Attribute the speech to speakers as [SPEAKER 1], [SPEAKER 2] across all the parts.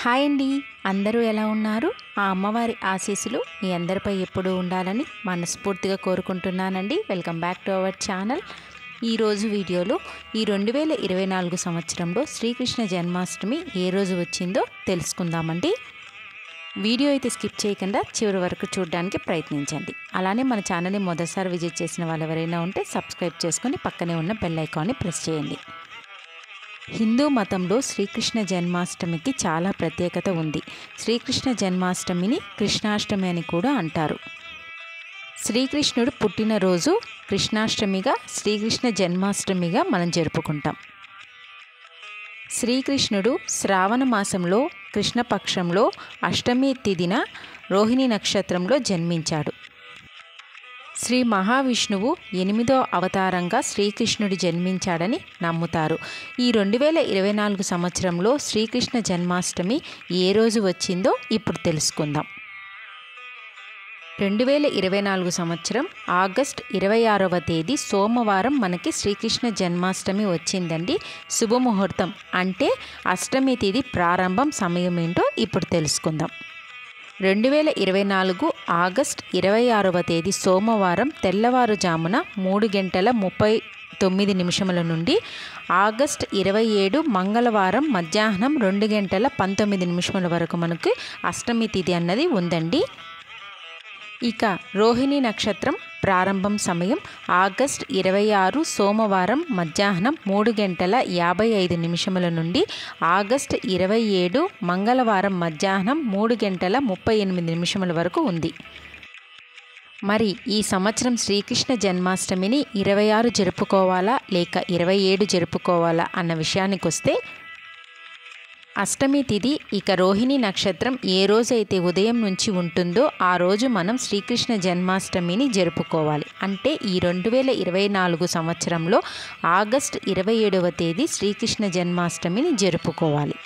[SPEAKER 1] hi అండి అందరూ ఎలా ఉన్నారు ఆ అమ్మవారి ఆశీస్సులు మీ అందరిపై ఎప్పుడూ ఉండాలని మనస్ఫూర్తిగా కోరుకుంటున్నానండి welcome back to our channel ఈరోజు వీడియోలో ఈ రెండు వేల ఇరవై నాలుగు సంవత్సరంలో శ్రీకృష్ణ జన్మాష్టమి ఏ రోజు వచ్చిందో తెలుసుకుందామండి వీడియో అయితే స్కిప్ చేయకుండా చివరి వరకు చూడడానికి ప్రయత్నించండి అలానే మన ఛానల్ని మొదటిసారి విజిట్ చేసిన వాళ్ళు ఎవరైనా ఉంటే సబ్స్క్రైబ్ చేసుకొని పక్కనే ఉన్న బెల్ ఐకాన్ని ప్రెస్ చేయండి హిందూ మతంలో శ్రీకృష్ణ జన్మాష్టమికి చాలా ప్రత్యేకత ఉంది శ్రీకృష్ణ జన్మాష్టమిని కృష్ణాష్టమి అని కూడా అంటారు శ్రీకృష్ణుడు పుట్టినరోజు కృష్ణాష్టమిగా శ్రీకృష్ణ జన్మాష్టమిగా మనం జరుపుకుంటాం శ్రీకృష్ణుడు శ్రావణ మాసంలో కృష్ణపక్షంలో అష్టమి తిథిన రోహిణి నక్షత్రంలో జన్మించాడు శ్రీ మహావిష్ణువు ఎనిమిదో అవతారంగా శ్రీకృష్ణుడు జన్మించాడని నమ్ముతారు ఈ రెండు వేల ఇరవై నాలుగు సంవత్సరంలో శ్రీకృష్ణ జన్మాష్టమి ఏ రోజు వచ్చిందో ఇప్పుడు తెలుసుకుందాం రెండు వేల ఇరవై నాలుగు సంవత్సరం ఆగస్ట్ ఇరవై ఆరవ తేదీ సోమవారం మనకి శ్రీకృష్ణ జన్మాష్టమి వచ్చిందండి శుభముహూర్తం అంటే అష్టమి తేదీ ప్రారంభం సమయం ఏంటో ఇప్పుడు తెలుసుకుందాం రెండు వేల ఇరవై నాలుగు ఆగస్ట్ ఇరవై ఆరవ తేదీ సోమవారం తెల్లవారుజామున మూడు గంటల ముప్పై తొమ్మిది నిమిషముల నుండి ఆగస్ట్ ఇరవై ఏడు మంగళవారం మధ్యాహ్నం రెండు గంటల పంతొమ్మిది నిమిషముల వరకు మనకు అష్టమి తిథి అన్నది ఉందండి ఇక రోహిణి నక్షత్రం ప్రారంభం సమయం ఆగస్ట్ ఇరవై ఆరు సోమవారం మధ్యాహ్నం మూడు గంటల యాభై ఐదు నిమిషముల నుండి ఆగస్ట్ ఇరవై ఏడు మంగళవారం మధ్యాహ్నం మూడు గంటల ముప్పై ఎనిమిది నిమిషముల వరకు ఉంది మరి ఈ సంవత్సరం శ్రీకృష్ణ జన్మాష్టమిని ఇరవై ఆరు జరుపుకోవాలా లేక ఇరవై ఏడు జరుపుకోవాలా అన్న విషయానికి వస్తే అష్టమి తిథి ఇక రోహిణి నక్షత్రం ఏ రోజైతే ఉదయం నుంచి ఉంటుందో ఆ రోజు మనం శ్రీకృష్ణ జన్మాష్టమిని జరుపుకోవాలి అంటే ఈ రెండు వేల ఇరవై నాలుగు సంవత్సరంలో ఆగస్ట్ ఇరవై ఏడవ తేదీ శ్రీకృష్ణ జన్మాష్టమిని జరుపుకోవాలి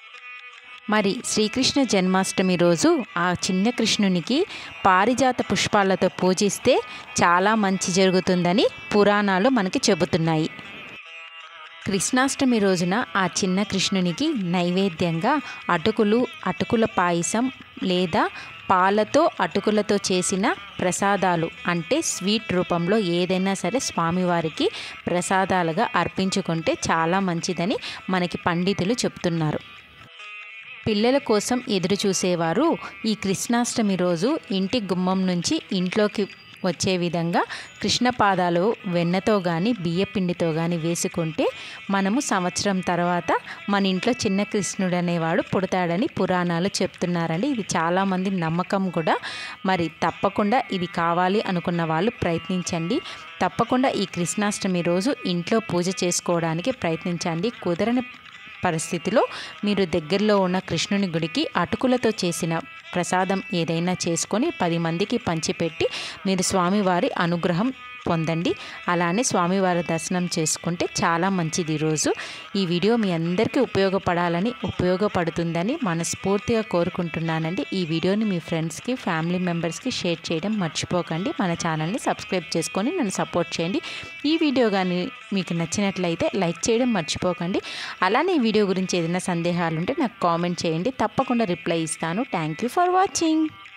[SPEAKER 1] మరి శ్రీకృష్ణ జన్మాష్టమి రోజు ఆ చిన్న కృష్ణునికి పారిజాత పుష్పాలతో పూజిస్తే చాలా మంచి జరుగుతుందని పురాణాలు మనకి చెబుతున్నాయి కృష్ణాష్టమి రోజున ఆ చిన్న కృష్ణునికి నైవేద్యంగా అటుకులు అటుకుల పాయసం లేదా పాలతో అటుకులతో చేసిన ప్రసాదాలు అంటే స్వీట్ రూపంలో ఏదైనా సరే స్వామివారికి ప్రసాదాలుగా అర్పించుకుంటే చాలా మంచిదని మనకి పండితులు చెప్తున్నారు పిల్లల కోసం ఎదురు చూసేవారు ఈ కృష్ణాష్టమి రోజు ఇంటి గుమ్మం నుంచి ఇంట్లోకి వచ్చే విధంగా కృష్ణ పాదాలు వెన్నతో కానీ బియ్యపిండితో కానీ వేసుకుంటే మనము సంవత్సరం తర్వాత మన ఇంట్లో చిన్న కృష్ణుడు అనేవాడు పుడతాడని పురాణాలు చెప్తున్నారండి ఇది చాలామంది నమ్మకం కూడా మరి తప్పకుండా ఇది కావాలి అనుకున్న వాళ్ళు ప్రయత్నించండి తప్పకుండా ఈ కృష్ణాష్టమి రోజు ఇంట్లో పూజ చేసుకోవడానికి ప్రయత్నించండి కుదరని పరిస్థితిలో మీరు దగ్గరలో ఉన్న కృష్ణుని గుడికి అటుకులతో చేసిన ప్రసాదం ఏదైనా చేసుకొని పది మందికి పంచిపెట్టి మీరు స్వామివారి అనుగ్రహం పొందండి అలానే స్వామివారి దర్శనం చేసుకుంటే చాలా మంచిది ఈరోజు ఈ వీడియో మీ అందరికీ ఉపయోగపడాలని ఉపయోగపడుతుందని మనస్ఫూర్తిగా కోరుకుంటున్నానండి ఈ వీడియోని మీ ఫ్రెండ్స్కి ఫ్యామిలీ మెంబర్స్కి షేర్ చేయడం మర్చిపోకండి మన ఛానల్ని సబ్స్క్రైబ్ చేసుకొని నన్ను సపోర్ట్ చేయండి ఈ వీడియో కానీ మీకు నచ్చినట్లయితే లైక్ చేయడం మర్చిపోకండి అలానే ఈ వీడియో గురించి ఏదైనా సందేహాలు ఉంటే నాకు కామెంట్ చేయండి తప్పకుండా రిప్లై ఇస్తాను థ్యాంక్ యూ ఫర్ వాచింగ్